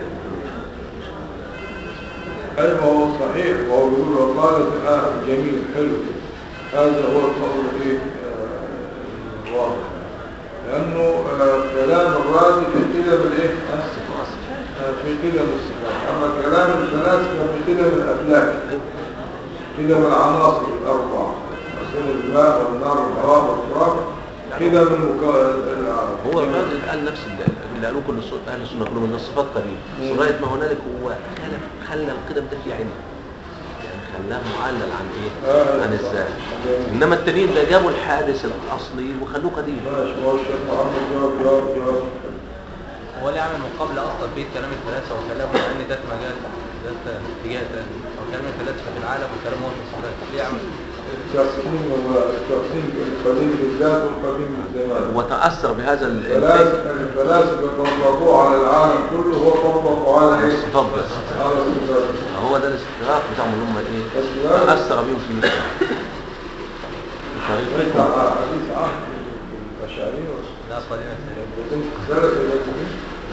ايوه هو صحيح وهو بيقول وقالت آه جميل حلو هذا هو القول ايه آه، الواضح لانه آه، كلام الرازي في كده بالايه آه، في كده بالصفات اما كلام الفلاسفه في كده بالافلاك كده بالعناصر الاربعه مثل الماء والنار والهواء والتراب كده من مكا- هو الراجل قال نفس اللي اللي قالوه كل السنة- اهل السنه كلهم ان الصفات قريب مم. لغايه ما هنالك هو خلى خلى القدم ده في علم يعني خلاه معلل عن ايه آه، عن صح. الذات جميل. انما التانيين ده جابوا الحادث الاصلي وخلوه قديم ماشي ما هو الشيخ محمد جواب جواب جواب هو اللي عمل مقابلة أصلا بين كلام الفلاسفة وكلامه لأن ده مجال ده اتجاه تاني أو كلام الفلاسفة في العالم وكلام هو في الصفات ليه عمل التقسيم هو التقسيم القديم بالذات والقديم بالزمان وتاثر بهذا ال- الفكر الفلاسفة الفلاسفة طبقوه على العالم كله هو طبقوا على ايه؟ الصفات بس على الصفات هو ده الاستغراق بتاعهم اللي هم ايه الصفات. تاثر بيهم في انت طريقتهم حديث عهد الأشعرية ده قليلا سليم وكنت سلف الأسمين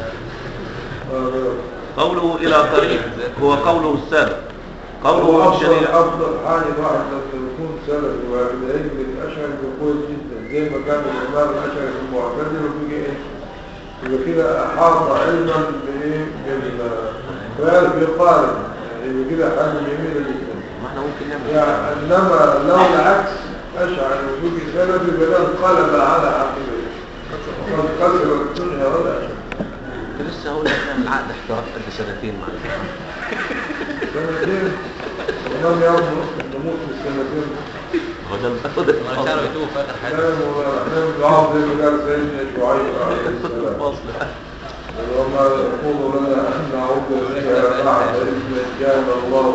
قوله الى طريق هو قوله السابق هو قوله أفضل الشريعه أفضل حاجة واحد لما يكون سلف وعلم الأشعري كويس جدا زي ما كان الإمام الأشعري في المعتزلة وفي إيه؟ يبقى كده أحاط علما بإيه؟ بال ويعرف يقارن يعني يبقى كده حاجة جميلة جدا ما احنا ممكن نعمل يعني انما لو العكس اشعر وجود سلبي بلا انقلب على عقبه وقد كسر الدنيا ولا شيء كنت لسه هقول لك نعمل عقد احتراف قد سنتين مع الجماعه سنتين ومن يرضى نموت في السنتين هو ده هو ده ما كانوا يتوه في آخر حاجة نعم بعض زي ما قال سيدنا شعيب عليه السلام الفصل وما يقول لنا ان نعود اليك بعد اذ جاء الله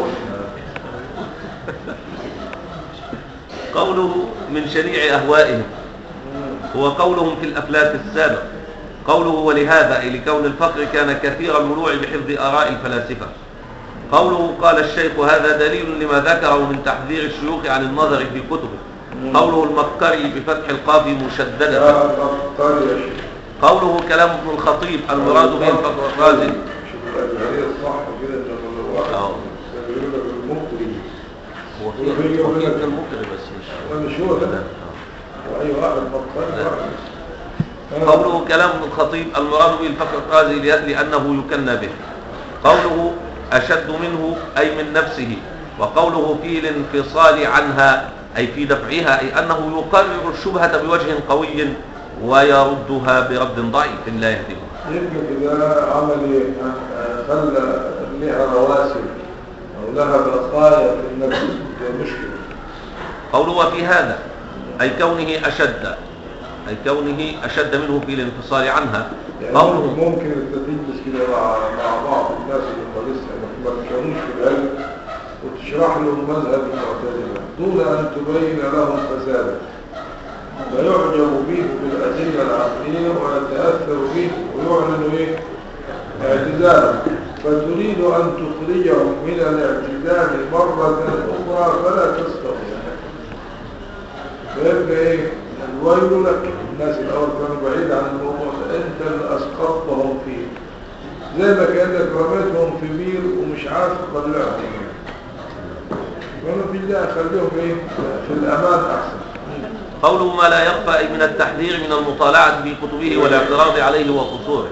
قوله من شنيع أهوائهم هو قولهم في الأفلاك السابق قوله ولهذا أي لكون الفقر كان كثير المنوع بحفظ آراء الفلاسفة قوله قال الشيخ هذا دليل لما ذكره من تحذير الشيوخ عن النظر في كتبه قوله المكري بفتح القاف مشددة يا قال يا شيخ قوله كلام ابن الخطيب المراد به الفقر الرازي شوف الأجهزية الصح كده ان الواحد اه. يقول لك المقري هو في هو في ابن المكري بس مش مش هو ده لا. واي واحد مقتنع لا. واحد قوله كلام ابن الخطيب المراد به الفقر الرازي لأنه يكنى به قوله أشد منه أي من نفسه وقوله في الانفصال عنها أي في دفعها أي أنه يقرر الشبهة بوجه قوي ويردها برد ضعيف لا يهدمه يمكن إذا عمل إيه؟ آه، خلى لها رواسب أو لها بقايا في النفس هي مشكلة قوله وفي هذا أي كونه أشد أي كونه أشد منه في الانفصال عنها يعني قوله ممكن أنت تجلس كده مع مع بعض الناس اللي هم لسه ما ما كانوش في العلم وتشرح لهم مذهب المعتزلة دون أن تبين لهم فساده فيعجب به بالأدلة العقلية ويتأثر به ويعلن إيه؟ اعتزاله فتريد أن تخرجهم من الاعتزال مرة أخرى فلا تستطيع فيبقى إيه؟ الويل لك الناس الأول كانوا بعيد عن الموضوع ده أنت اللي أسقطتهم فيه زي ما كأنك رميتهم في بير ومش عارف تطلعهم فما في الله خليهم إيه؟ في الأمان أحسن قوله ما لا يخفى أي من التحذير من المطالعة في كتبه والاعتراض عليه وقصوره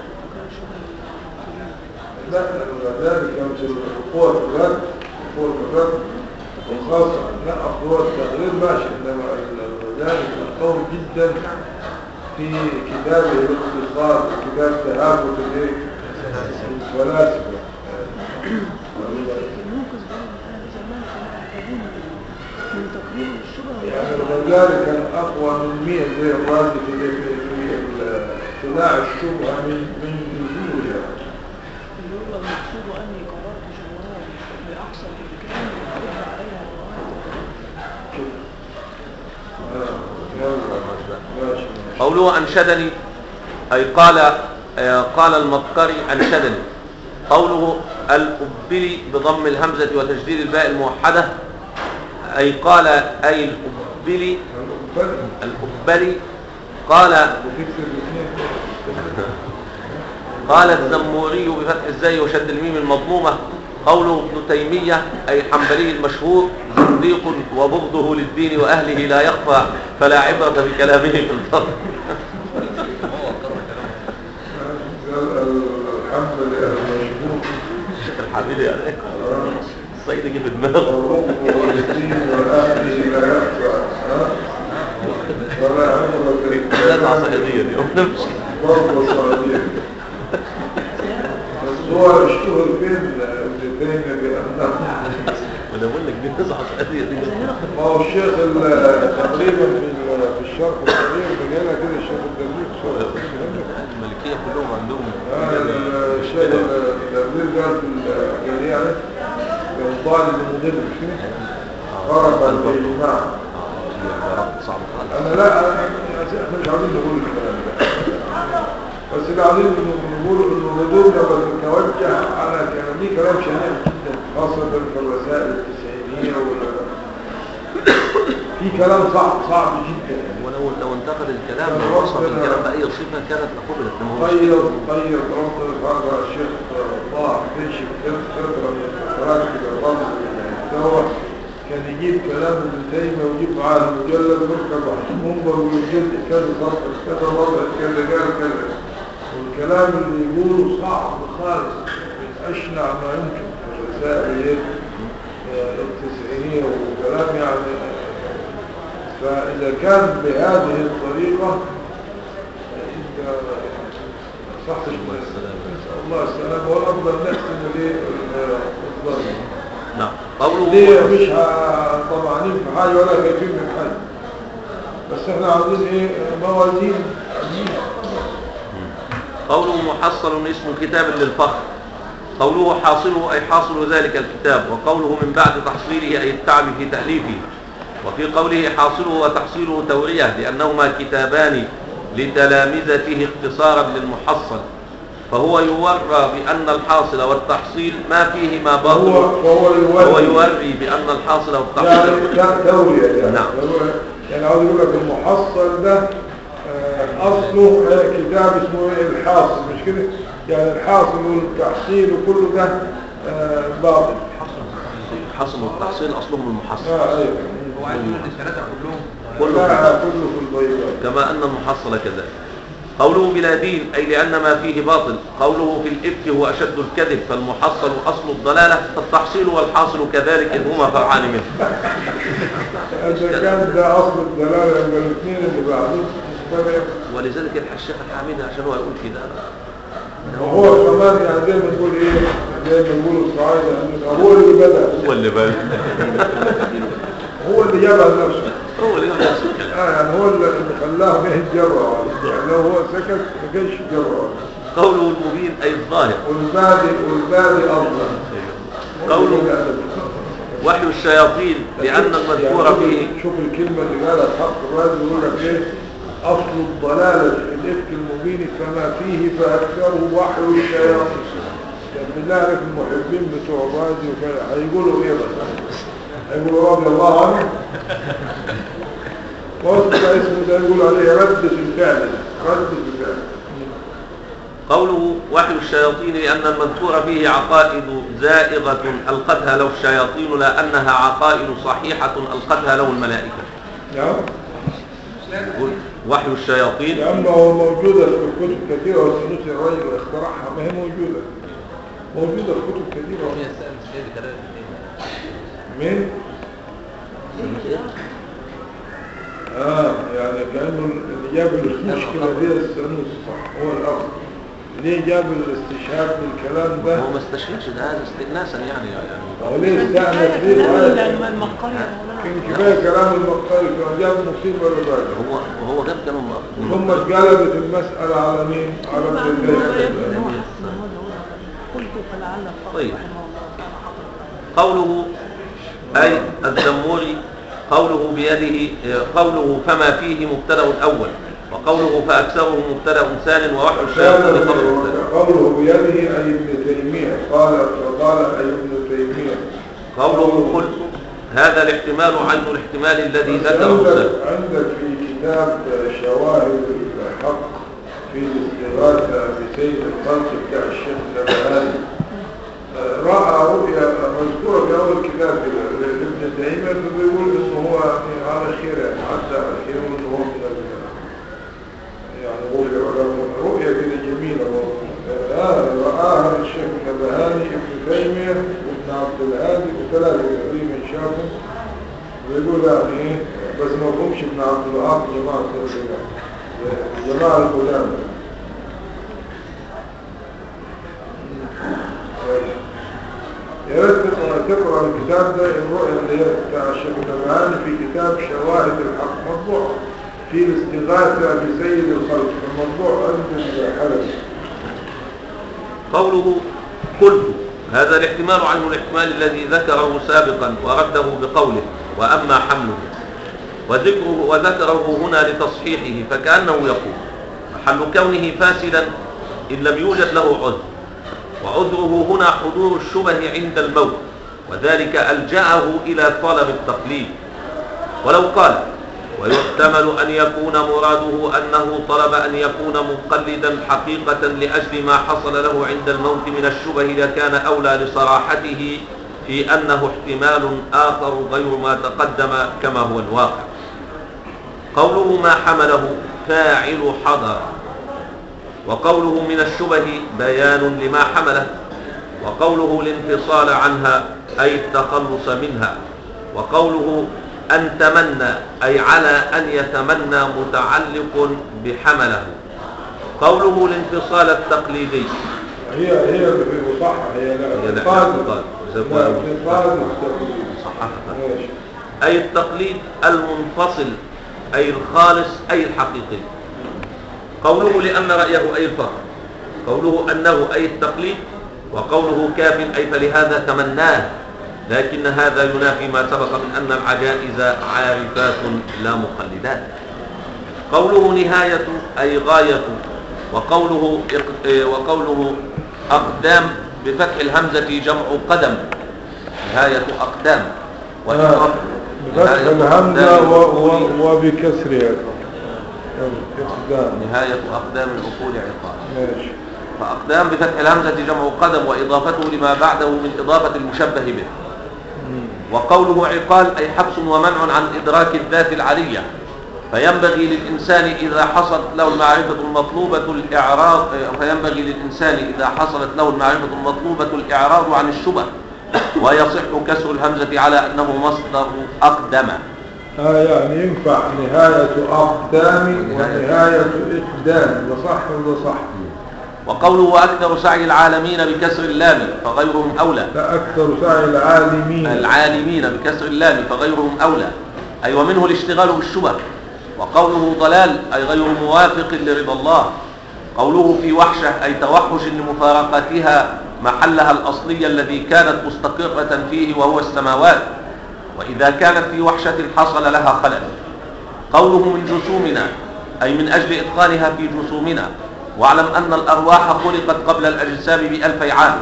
لا ذلك مثل قوة الرد قوة الرد وخاصة لا قوة التغيير ماشي إنما ال- ذلك القوي جدا في كتابه الاختصار وكتاب تهافت الايه الفلاسفة المنقذ بين أهل زمان كانوا يعتبرون من تقرير الشبه يعني الغزالي كان أقوى من مين زي الرازي في في في اقتلاع الشبهة من من نزولها اللي هو المقصود أني قرأت جواب بأقصى الإمكان وأرد عليها الرواية آه، يلا ماشي قوله أنشدني أي قال آه، قال المكري أنشدني قوله الأبلي بضم الهمزة وتجديد الباء الموحدة أي قال أي الأبلي الأبل الأبلي قال وتكسر الاثنين قال الزموري بفتح الزاي وشد الميم المضمومة قوله ابن تيمية أي الحنبلي المشهور زنديق وبغضه للدين وأهله لا يخفى فلا عبرة بكلامه في الفضل الحمد لله المشهور الحبيب يعني الصيد جه في دماغه والرب والدين والأهل لا يخفى ها؟ ولا عمرك لا عصيدية اليوم نمشي برضه صغير بس هو اشتهر بين ابن تيمية بأنه وانا بقول لك دي نزعة عصيدية دي ما هو الشيخ ال- تقريبا في ال- في الشرق الصغير بقالها كده الشيخ الدبيب صورة الملكية كلهم عندهم الشيخ الدبيب قال في الجريعة كان طالب المدرب فيه خرج الإجماع صعب خالص أنا لا أنا- احنا مش عاوزين نقول الكلام ده بس اللي عاوزين نقول إن الردود لما تتوجه على كلام دي كلام شنيع جدا خاصة في الرسائل التسعينية وال في كلام صعب صعب جدا ولو لو انتقد الكلام أنا لو وصف ربنا- الكلام بأي صفة كانت لقبلت لما هو طيب طيب ربنا فرع الشيخ طه كنشف فترة من الفترات كده الرمز المستوى كان يجيب كلام ابن تيمية ويجيب معاه المجلد ويركب على المنبر ويجد كذا ضرب كذا وضع كذا قال كذا والكلام اللي يقوله صعب خالص من أشنع ما يمكن في الرسائل إيه؟ آه، التسعينية وكلام يعني فإذا كان بهذه الطريقة انت صحتش من نسأل الله السلامة والأفضل نحسن ليه الظلم نعم قوله ليه مش ه- طمعانين في حاجة ولا خايفين من حاجة بس احنا عاوزين ايه موازين عايزين قوله محصل اسم كتاب للفخر قوله حاصله أي حاصل ذلك الكتاب وقوله من بعد تحصيله أي التعب في تأليفه وفي قوله حاصله وتحصيله تورية لأنهما كتابان لتلامذته اختصارا للمحصل فهو يورى بأن الحاصل والتحصيل ما فيهما فهو باطل فهو وهو يولي يوري بأن الحاصل يعني والتحصيل كان تورية يعني نعم. تورية. يعني عاوز اقول لك المحصل ده آه، اصله آه، كتاب اسمه ايه الحاصل مش كده يعني الحاصل والتحصيل وكله ده آه، باطل الحاصل والتحصيل أصلهم المحصل اه ايوه هو عايز يقول الثلاثة كلهم كله لا كله في البيضاء كما أن المحصل كذلك قوله بلا دين أي لأن ما فيه باطل قوله في الإفك هو أشد الكذب فالمحصل أصل الضلالة التحصيل والحاصل كذلك إذ هما فرعان منه إذا كان ده أصل الدلالة يبقى الاثنين اللي بعدين مستمع ولذلك يلحق الشيخ الحامد عشان هو يقول كده وهو كمان يعني زي ما نقول إيه زي ما نقول الصعايدة يعني هو اللي بدأ هو اللي بال هو اللي جابها لنفسه هو اللي نفس الكلام آه يعني هو اللي خلاه ما يتجرأ يعني لو هو سكت ما كانش يتجرأ قوله المبين أي الظاهر والبادئ والبادئ أفضل قوله وحي الشياطين لأن المذكور يعني فيه شوف الكلمة اللي قالها الحق الرازي يقول لك ايه أصل الضلالة في الإفك المبين فما فيه فأكثره وحي الشياطين يعني بالله عليك المحبين بتوع الرازي وكذا هيقولوا ايه بس هيقولوا رضي الله عنه وصل اسمه ده يقول عليه ردة الفعل ردة الفعل قوله وحي الشياطين لأن المذكور فيه عقائد زائغة ألقتها له الشياطين لا أنها عقائد صحيحة ألقتها له الملائكة نعم يقول وحي الشياطين لأنه هو موجودة في كتب كثيرة والسنوسي الرجل اخترعها ما هي موجودة موجودة في كتب كثيرة هي السائل مش هي اللي كلام من اه يعني كأنه اللي جاب المشكلة دي السنوسي صح هو الأصل ليه جاب الاستشهاد بالكلام ده هو ما استشهدش ده هذا استئناسا يعني يعني هو ليه استعنف كفاية فيه كلام وقال- المقري يا مولانا كان كفاية كلام المقالي كان جاب مصيبة للراجل هو وهو جاب كلام ثم اتقلبت المسألة على مين؟ على ابن الله قلت فلعل الفقر طيب. رحمه الله كان حضرتك قوله أي الزموري قوله بيده قوله فما فيه مبتدأ أول وقوله فأكثره مبتدأ ثان ووحي الشياطين خبر مبتدأ قوله بيده أي ابن تيمية قال فقال أي ابن تيمية قوله قل هذا الاحتمال عين الاحتمال الذي ذكره عندك, السلف عندك في كتاب شواهد الحق في الاستغاثة بسيد الخلق بتاع الشيخ زبهاني رأى رؤيا مذكورة في أول كتاب لابن تيمية فبيقول إنه هو يعني على خير يعني حتى على خير وإنه هو من ال- يعني رؤيا رؤيا كده جميلة آه رآها الشيخ النبهاني ابن تيمية وابن عبد الهادي وثلاثة تقريبا شافوا ويقول يعني ايه بس ما فهمش ابن عبد الوهاب جماعة الخلافة جماعة القدامى يا ريت تقرا تقرا الكتاب ده الرؤيا اللي هي بتاع الشيخ النبهاني في كتاب شواهد الحق مطبوع في الاستغاثة بسيد الخلق المطبوع عند الحلبي قوله قلت هذا الاحتمال عنه الاحتمال الذي ذكره سابقا ورده بقوله وأما حمله وذكره وذكره هنا لتصحيحه فكأنه يقول محل كونه فاسدا إن لم يوجد له عذر وعذره هنا حضور الشبه عند الموت وذلك ألجأه إلى طلب التقليد ولو قال ويحتمل أن يكون مراده أنه طلب أن يكون مقلدا حقيقة لأجل ما حصل له عند الموت من الشبه لكان أولى لصراحته في أنه احتمال آخر غير ما تقدم كما هو الواقع قوله ما حمله فاعل حضر وقوله من الشبه بيان لما حمله وقوله الانفصال عنها أي التخلص منها وقوله أن تمنى أي على أن يتمنى متعلق بحمله قوله الانفصال التقليدي هي هي اللي في صح هي لا هي لا انفصال. انفصال. لا انفصال التقليد. صححها ماشي أي التقليد المنفصل أي الخالص أي الحقيقي قوله لأن رأيه أي الفرق قوله أنه أي التقليد وقوله كاف أي فلهذا تمناه لكن هذا ينافي ما سبق من أن العجائز عارفات لا مقلدات قوله نهاية أي غاية وقوله إق- إيه، وقوله أقدام بفتح الهمزة جمع قدم نهاية أقدام آه. بفتح نهاية الهمزة أقدام و- العقول- و- وبكسرها اقدام نهاية أقدام العقول عقاب ماشي فأقدام بفتح الهمزة جمع قدم وإضافته لما بعده من إضافة المشبه به وقوله عقال أي حبس ومنع عن إدراك الذات العلية فينبغي للإنسان إذا حصلت له المعرفة المطلوبة الإعراض فينبغي للإنسان إذا حصلت له المعرفة المطلوبة الإعراض عن الشبه ويصح كسر الهمزة على أنه مصدر أقدم آه يعني ينفع نهاية أقدام ونهاية إقدام ده صح وده صح وقوله وأكثر سعي العالمين بكسر اللام فغيرهم أولى لا أكثر سعي العالمين العالمين بكسر اللام فغيرهم أولى أي ومنه الاشتغال بالشبه وقوله ضلال أي غير موافق لرضا الله قوله في وحشة أي توحش لمفارقتها محلها الأصلي الذي كانت مستقرة فيه وهو السماوات وإذا كانت في وحشة حصل لها خلل قوله من جسومنا أي من أجل إتقانها في جسومنا واعلم أن الأرواح خلقت قبل الأجسام بألف عام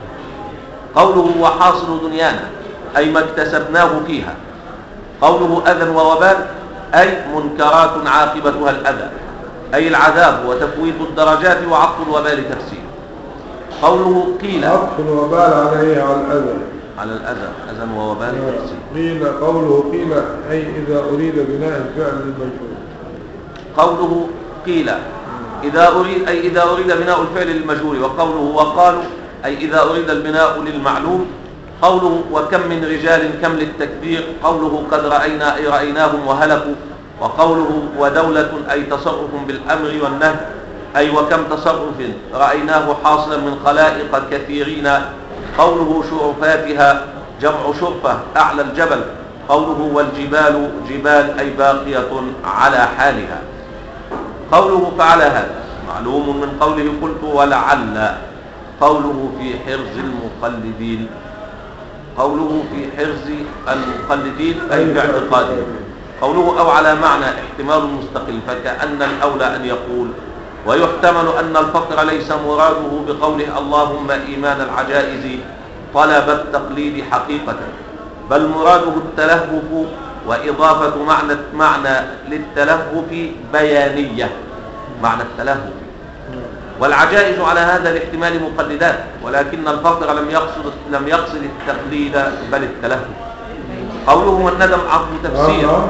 قوله وحاصل دنيانا أي ما اكتسبناه فيها قوله أذى ووبال أي منكرات عاقبتها الأذى أي العذاب وتفويت الدرجات وعطف الوبال تفسير قوله قيل عطف الوبال عليه على الأذى على الأذى أذى ووبال تفسير قيل قوله قيل أي إذا أريد بناء الفعل للمجهول قوله قيل إذا أريد أي إذا أريد بناء الفعل للمجهول وقوله وقالوا أي إذا أريد البناء للمعلوم قوله وكم من رجال كم للتكبير قوله قد رأينا أي رأيناهم وهلكوا وقوله ودولة أي تصرف بالأمر والنهي أي وكم تصرف رأيناه حاصلا من خلائق كثيرين قوله شرفاتها جمع شرفة أعلى الجبل قوله والجبال جبال أي باقية على حالها قوله فعل هذا معلوم من قوله قلت ولعل قوله في حرز المقلدين قوله في حرز المقلدين أي في اعتقادهم قوله أو على معنى احتمال مستقل فكأن الأولى أن يقول ويحتمل أن الفقر ليس مراده بقوله اللهم إيمان العجائز طلب التقليد حقيقة بل مراده التلهف وإضافة معنى معنى للتلهف بيانية معنى التلهف والعجائز على هذا الاحتمال مقلدات ولكن الفقر لم يقصد لم يقصد التقليد بل التلهف قوله والندم عقد تفسير آه.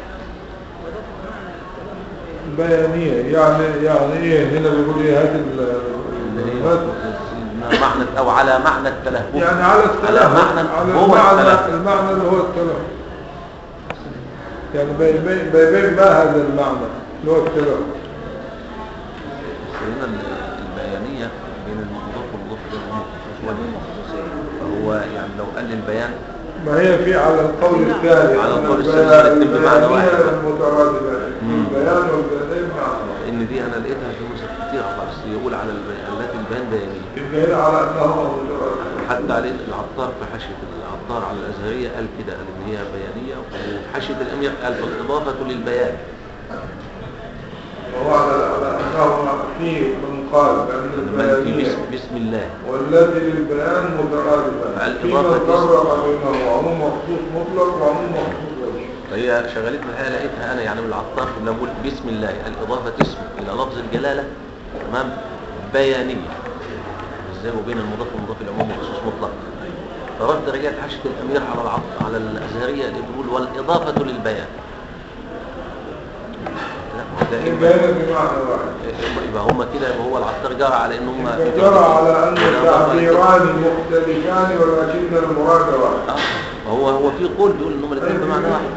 بيانية يعني يعني ايه هنا بيقول ايه هذه ال- اللي هي المادة. معنى او على معنى التلهف يعني على التلف معنى على هو المعنى التلهف المعنى اللي هو التلف يعني بيبين بيبين ما هذا المعنى اللي هو التلف هنا ال- البيانية بين المضاف والمضاف إليه فهو يعني لو قال البيان ما هي في على القول الثاني على أن القول البيان- الثاني الاتنين بمعنى واحد. البيانية المترادفة مم. البيان والبيانين معنى لان دي انا لقيتها في نسخ كتير خالص يقول على البيانات البيان بيانية يبقى هنا على انه مترادف حتى عليه العطار في حاشية العطار على الأزهرية قال كده قال إن هي بيانية وفي حاشية الأمير قال بالإضافة للبيان وهو على على انه في من قال بان من في البيانية بسم, بسم الله والذي للبيان مترادفة في من الإضافة فرق بينه عموم مخصوص مطلق وعموم مخصوص وجه فهي شغلتني الحقيقة لقيتها أنا يعني من العطار لما بقول بسم الله الإضافة اسم إلى لفظ الجلالة تمام بيانية ازاي وبين المضاف والمضاف العموم وخصوص مطلق فرد رجعت حاشية الأمير على العط... على الأزهرية اللي بتقول والإضافة للبيان لا ما هو ده إما البيان بمعنى واحد يبقى هم كده يبقى هو العطار جرى على ان هم في جرى على ان والإضافة للتفسير. التعبيران مختلفان ولكن المراد واحد آه، هو هو في قول بيقول ان هم الاثنين بمعنى واحد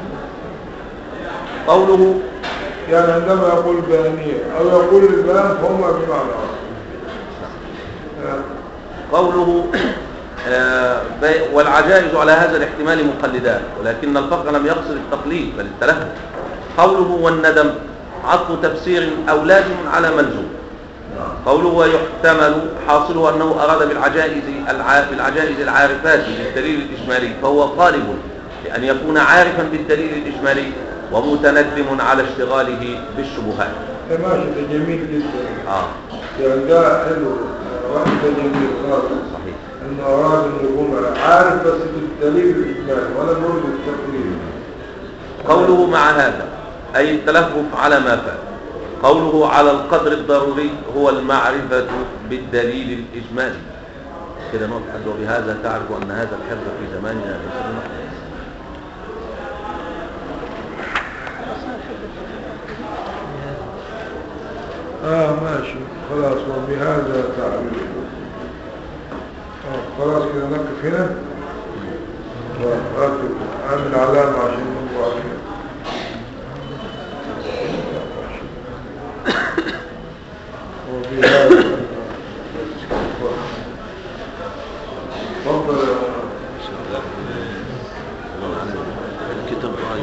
قوله يعني عندما يقول بيانية او يقول البيان فهما بمعنى واحد آه. قوله آه، بي- والعجائز على هذا الاحتمال مقلدات ولكن الفقر لم يقصد التقليد بل التلهف قوله والندم عطف تفسير أو لازم على ملزوم قوله ويحتمل حاصله أنه أراد بالعجائز الع... بالعجائز العارفات بالدليل الإجمالي فهو طالب لأن يكون عارفا بالدليل الإجمالي ومتندم على اشتغاله بالشبهات ده ماشي ده جميل جدا آه يعني ده حلو آه، واحد ده جميل خالص صحيح انه اراد انه يكون عارف بس بالدليل الاجمالي ولا نقول بالتقليد قوله مع هذا أي التلهف على ما فات قوله على القدر الضروري هو المعرفة بالدليل الإجمالي كده نقطة حد وبهذا تعرف أن هذا الحفظ في زماننا ليس بمحض اه ماشي خلاص وبهذا تعريف آه خلاص كده نقف هنا وآخر عامل علامة عشان نطبع فيها وبهذا تفضل يا الكتاب رأي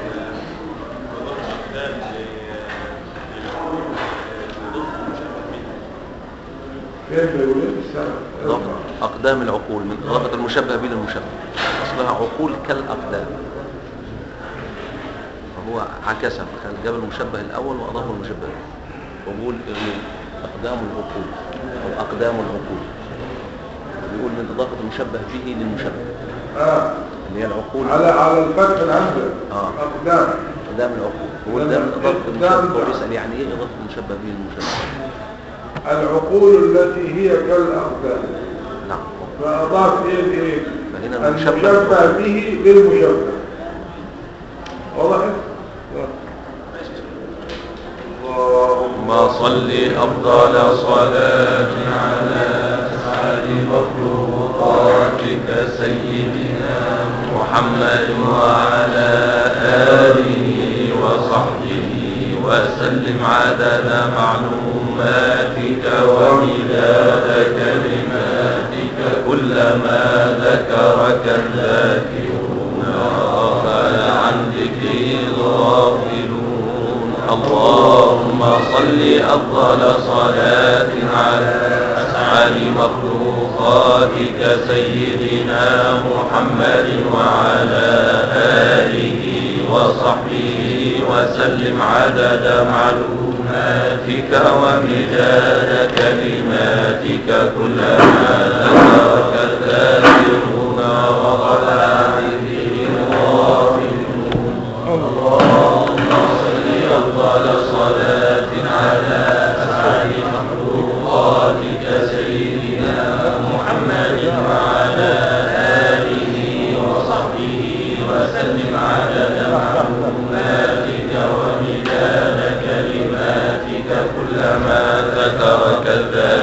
كيف يقول السنة ضبط أقدام العقول من إضافة المشبه به للمشبه أصلها عقول كالأقدام فهو عكسها كان جاب المشبه الأول وأضاف المشبه وقول أقدام العقول أو أقدام العقول بيقول من إضافة المشبه به للمشبه اه اللي هي العقول على على الفتح الهمزة آه. أقدام أقدام العقول هو ده من إضافة أقدام المشبه هو بيسأل يعني إيه إضافة المشبه به للمشبه العقول التي هي كالأقدام نعم فأضاف إيه لإيه فهنا المشبه المشبه به للمشبه واضح؟ أفضل صلاة على أسعد مخلوقاتك سيدنا محمد وعلى آله وصحبه وسلم عدد معلوماتك ومداد كلماتك كلما ذكرك الذاكرون وغفل عن ذكره الغافلون اللهم صل أفضل صلاة على أسعد مخلوقاتك سيدنا محمد وعلى آله وصحبه وسلم عدد معلوماتك ومداد كلماتك كلما ذكرك الذاكرون وغفل عن ذكره الغافلون اللهم صل أفضل صلاة على أسعد مخلوقاتك سيدنا محمد وعلى آله وصحبه وسلم عدد معلوماتك ومداد كلماتك كلما ذكرك الذاكرون